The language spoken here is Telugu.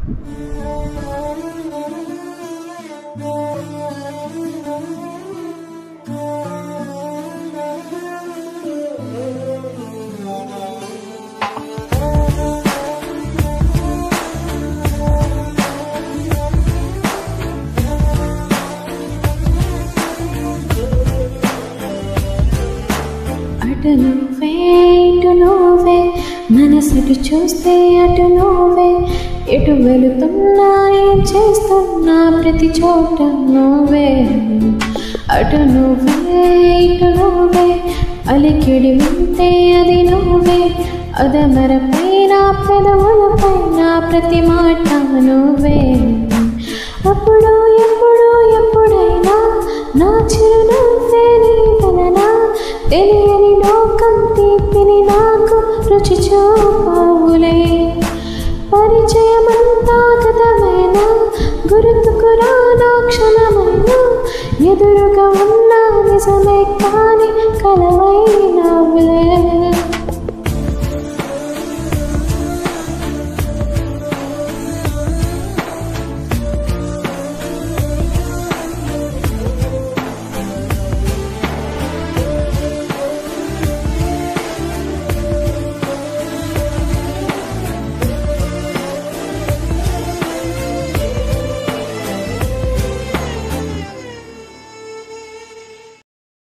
అటు నువ్వే ఇటు నువ్వే మనసుటి చూస్తే అటు నువ్వే ఎటు వెళుతున్నా ఏం చేస్తున్నా ప్రతి చోట నువ్వే అటు నువ్వే ఇటు నువ్వే అలికిడి వింటే అది నువ్వే అదమరపైన పెదవులపైన ప్రతి మాట నువ్వే అప్పుడు ఎప్పుడు ఎప్పుడైనా నా చిరునవ్వే నీ వలన తెలియని లోకం తీపిని నాకు రుచి చూపావులే పరిచయమంతా గతమైన గుర్తుకు రానా క్షణమైన ఎదురుగా ఉన్న నిజమే కాని కలవైన